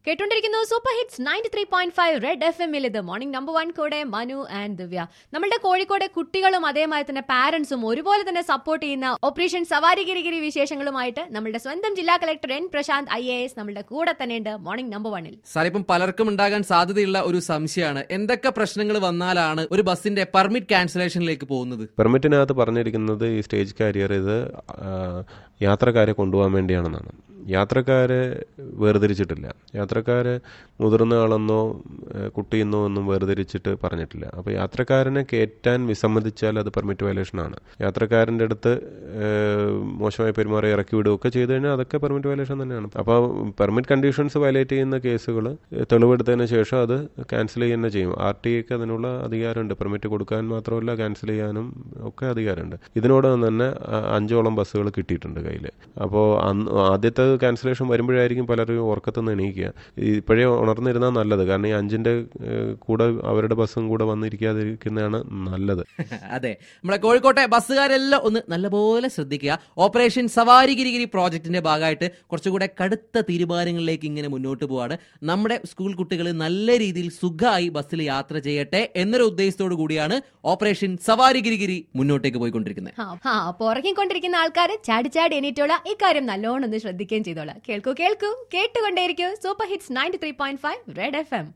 കേട്ടോണ്ടിരിക്കുന്നു super hits ninety three point five red F എമ്മിൽ ഇത് morning number one കൂടെ Manu and ദിവ്യ നമ്മളുടെ കോഴിക്കോട് കുട്ടികളും അതേമാതിരി തന്നെ പാരന്റ്സും ഒരുപോലെ തന്നെ സപ്പോർട്ട് ചെയ്യുന്ന ഓപ്പറേഷൻ സവാരി ഗിരിഗിരി വിശേഷങ്ങളുമായിട്ട് നമ്മുടെ സ്വന്തം ജില്ലാ collector N Prasanth I A S നമ്മുടെ കൂടെ തന്നെയുണ്ട് മോർണിംഗ് നമ്പർ വണ്ണിൽ സാർ ഇപ്പം പലർക്കും ഉണ്ടാകാൻ സാധ്യതയുള്ള ഒരു സംശയമാണ് എന്തൊക്കെ പ്രശ്നങ്ങൾ വന്നാലാണ് ഒരു ബസ്സിന്റെ പെർമിറ്റ് ക്യാൻസലേഷനിലേക്ക് പോകുന്നത് പെർമിറ്റിനകത്ത് പറഞ്ഞിരിക്കുന്നത് ഈ സ്റ്റേജ് കാരിയർ ഇത് ആ, യാത്രക്കാരെ കൊണ്ടുപോകാൻ വേണ്ടിയാണെന്നാണ് യാത്രക്കാരെ വേർതിരിച്ചിട്ടില്ല യാത്രക്കാരെ മുതിർന്ന ആളെന്നോ ഏ, കുട്ടിയെന്നോ ഒന്നും വേർതിരിച്ചിട്ട് പറഞ്ഞിട്ടില്ല അപ്പോൾ യാത്രക്കാരനെ കയറ്റാൻ വിസമ്മതിച്ചാൽ അത് പെർമിറ്റ് വയലേഷനാണ് യാത്രക്കാരൻ്റെ അടുത്ത് ഏ, മോശമായി പെരുമാറി ഇറക്കി വിടുകയൊക്കെ ചെയ്തു കഴിഞ്ഞാൽ അതൊക്കെ പെർമിറ്റ് വയലേഷൻ തന്നെയാണ് അപ്പോൾ പെർമിറ്റ് കണ്ടീഷൻസ് വയലേറ്റ് ചെയ്യുന്ന കേസുകൾ തെളിവെടുത്തതിന് ശേഷം അത് ക്യാൻസൽ ചെയ്യുന്ന ചെയ്യും ആർ ടി ഐക്ക് അതിനുള്ള അധികാരമുണ്ട് പെർമിറ്റ് കൊടുക്കാൻ മാത്രമല്ല ക്യാൻസൽ ചെയ്യാനും ഒക്കെ അധികാരമുണ്ട് ഇതിനോടൊപ്പം തന്നെ അ- അഞ്ചോളം ബസ്സുകൾ കിട്ടിയിട്ടുണ്ട് കയ്യിൽ അപ്പോൾ അന്ന് ആദ്യത്തെ ക്യാൻസലേഷൻ വരുമ്പോഴായിരിക്കും പലരും ഉറക്കത്തുനിന്ന് എണീക്കുക ഇപ്പോഴേ ഉണർന്നിരുന്നാൽ നല്ലത് കാരണം ഈ അഞ്ചിൻ്റെ ഏഹ്, കൂടെ അവരുടെ ബസ്സും കൂടെ വന്നിരിക്കാതിരിക്കുന്നതാണ് നല്ലത് അതെ നമ്മുടെ കോഴിക്കോട്ടെ ബസ്സുകാരെല്ലാം ഒന്ന് നല്ലപോലെ ശ്രദ്ധിക്കുക ഓപ്പറേഷൻ സവാരി ഗിരിഗിരി പ്രോജക്റ്റിന്റെ ഭാഗമായിട്ട് കുറച്ചുകൂടെ കടുത്ത തീരുമാനങ്ങളിലേക്ക് ഇങ്ങനെ മുന്നോട്ട് പോവാണ് നമ്മുടെ സ്കൂൾ കുട്ടികൾ നല്ല രീതിയിൽ സുഖമായി ബസ്സിൽ യാത്ര ചെയ്യട്ടെ എന്നൊരു ഉദ്ദേശത്തോടു കൂടിയാണ് ഓപ്പറേഷൻ സവാരി ഗിരിഗിരി മുന്നോട്ടേക്ക് പോയിക്കൊണ്ടിരിക്കുന്നത് ആ ആ, അപ്പൊ ഉറങ്ങിക്കൊണ്ടിരിക്കുന്ന ആൾക്കാർ ചാടി ചാടി എണീറ്റോളാം ഇക്കാര്യം നല്ലോണം ഒന്ന് ശ്രദ്ധിക്കുകയും ചെയ്തോളാം കേൾക്കൂ കേൾക്കൂ കേട്ടുകൊണ്ടേയിരിക്കൂ super hits ninety three point five red F M